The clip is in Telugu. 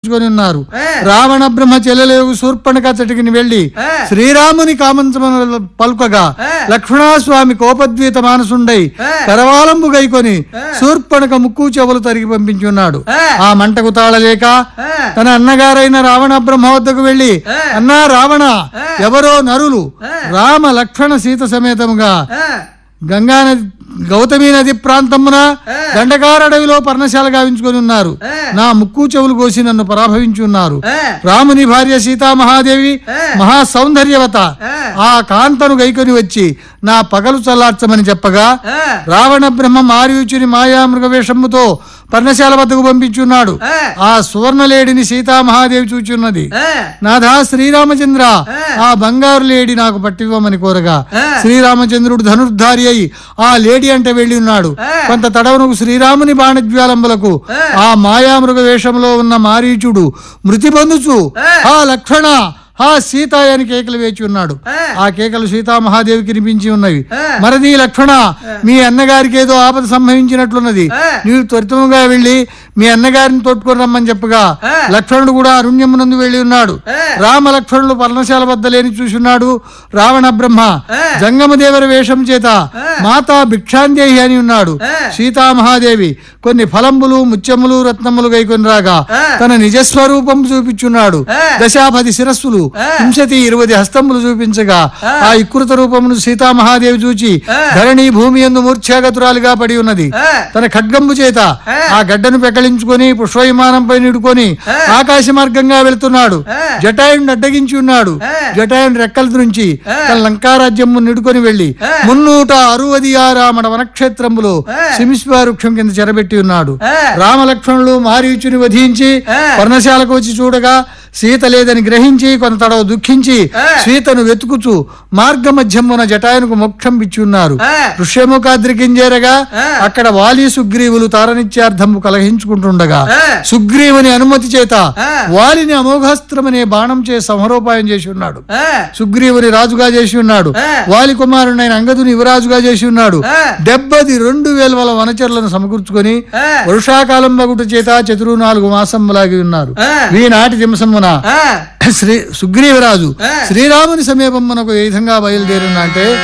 సమకూర్చుకొని ఉన్నారు ఆ. రావణ బ్రహ్మ చెల్లెలేవు శూర్పణక చటికిని వెళ్లి ఆ. శ్రీరాముని కామంచమన పలుకగా ఆ. లక్ష్మణస్వామి కోపద్వీత మానసుండై ఆ. కరవాలంబు గైకొని ఆ. శూర్పణక ముక్కు చెవులు తరిగి పంపించున్నాడు ఆ. ఆ మంటకు తాళలేక ఆ. తన అన్నగారైన రావణ బ్రహ్మ వద్దకు వెళ్లి ఆ. అన్నా రావణ ఆ. ఎవరో నరులు ఆ. రామ లక్ష్మణ సీత సమేతముగా ఆ, గంగా నది గౌతమి నది ప్రాంతమున ఆ. దండకారడవిలో పర్ణశాల గావించుకొని ఉన్నారు ఆ. నా ముక్కు చెవులు కోసి నన్ను పరాభవించి ఉన్నారు ఆ, రాముని భార్య సీతామహాదేవి ఆ. మహా సౌందర్యవత ఆ. ఆ కాంతను గైకొని వచ్చి నా పగలు చల్లార్చమని చెప్పగా ఆ, రావణ బ్రహ్మ మారియుచుని మాయా మృగవేషముతో పర్ణశాల వద్దకు పంపించున్నాడు ఆ. ఆ సువర్ణలేడిని సీతామహాదేవి చూచున్నది ఆ, నాథా శ్రీరామచంద్ర ఆ. ఆ బంగారు లేడి నాకు పట్టివ్వమని కోరగా ఆ. శ్రీరామచంద్రుడు ధనుర్ధారి అయి ఆ లేడి అంటే వెళ్ళి ఉన్నాడు ఆ. కొంత తడవనకు శ్రీరాముని బాణజ్వాలంబలకు ఆ. ఆ మాయామృగ వేషంలో ఉన్న మారీచుడు మృతి పొందుచు ఆ. ఆ లక్ష్మణ ఆ సీతాయని కేకలు వేచి ఉన్నాడు ఆ. ఆ కేకలు సీతామహాదేవికి వినిపించి ఉన్నవి ఆ. మరది లక్ష్మణ మీ అన్నగారికి ఏదో ఆపద సంభవించినట్లున్నది ఆ. నీవు త్వరితముగా వెళ్ళి మీ అన్నగారిని తోట్టుకొని రమ్మని చెప్పగా ఆ. లక్ష్మణుడు కూడా అరుణ్యమునందు వెళ్ళి ఉన్నాడు ఆ. రామ లక్ష్మణులు పర్ణశాల వద్ద లేని చూచున్నాడు రావణ బ్రహ్మ ఆ. జంగమదేవర వేషం చేత ఆ. మాతా భిక్షాందేహి అని ఉన్నాడు ఆ. సీతామహాదేవి కొన్ని ఫలంబులు ముత్యములు రత్నములు గైకొని రాగా ఆ. తన నిజస్వరూపం చూపించున్నాడు ఆ. దశాపది శిరస్సులు ఆ. వింశతి ఇరవై హస్తములు చూపించగా ఆ. ఆ ఇకృత రూపమును సీతామహాదేవి చూచి ఆ. ధరణి భూమి ఎందు మూర్ఛాగతురాలుగా పడి ఉన్నది ఆ. తన ఖడ్గంబు చేత ఆ. ఆ గడ్డను పెకలించుకొని పుష్పవిమానంపై నిడుకొని ఆ. ఆకాశ మార్గంగా వెళ్తున్నాడు ఆ. జటాయుని అడ్డగించి ఉన్నాడు ఆ. జటాయుని రెక్కల నుంచి ఆ. తన లంకారాజ్యము నిడుకొని వెళ్లి ఆ. మున్నూట అరువది ఆరామణ వనక్షేత్రములో ఆ. శమిష్పారుక్షం కింద చెరబెట్టి ఉన్నాడు ఆ. రామలక్ష్మణులు మారీచుని వధించి ఆ. పర్ణశాలకు వచ్చి చూడగా సీత లేదని గ్రహించి కొంత తడవ దుఃఖించి ఆ. సీతను వెతుకుచు మార్గ మధ్యమున జటాయునికి మోక్షం ఇచ్చి ఉన్నారు ఆ. ఋష్యముఖాద్రికింజేరగా ఆ. అక్కడ వాలి సుగ్రీవులు తారనిత్యార్థము కలహించుకుంటుండగా ఆ. సుగ్రీవుని అనుమతి చేత ఆ. వాలిని అమోఘాస్త్రమనే బాణం చే సంహరోపాయం చేసి ఉన్నాడు ఆ, సుగ్రీవుని రాజుగా చేసి ఉన్నాడు ఆ. వాలి కుమారుడైన అంగదుని యువరాజుగా చేసి ఉన్నాడు ఆ. డెబ్బది రెండు వేల వల వనచరులను సమకూర్చుకొని ఆ. వర్షాకాలం బగుట చేత చతురు నాలుగు మాసములాగి ఉన్నారు ఆ. ఈనాటి దింసమున ఆ, శ్రీ సుగ్రీవరాజు ఆ. శ్రీరాముని సమీపమునకు ఏ విధంగా బయలుదేరిన అంటే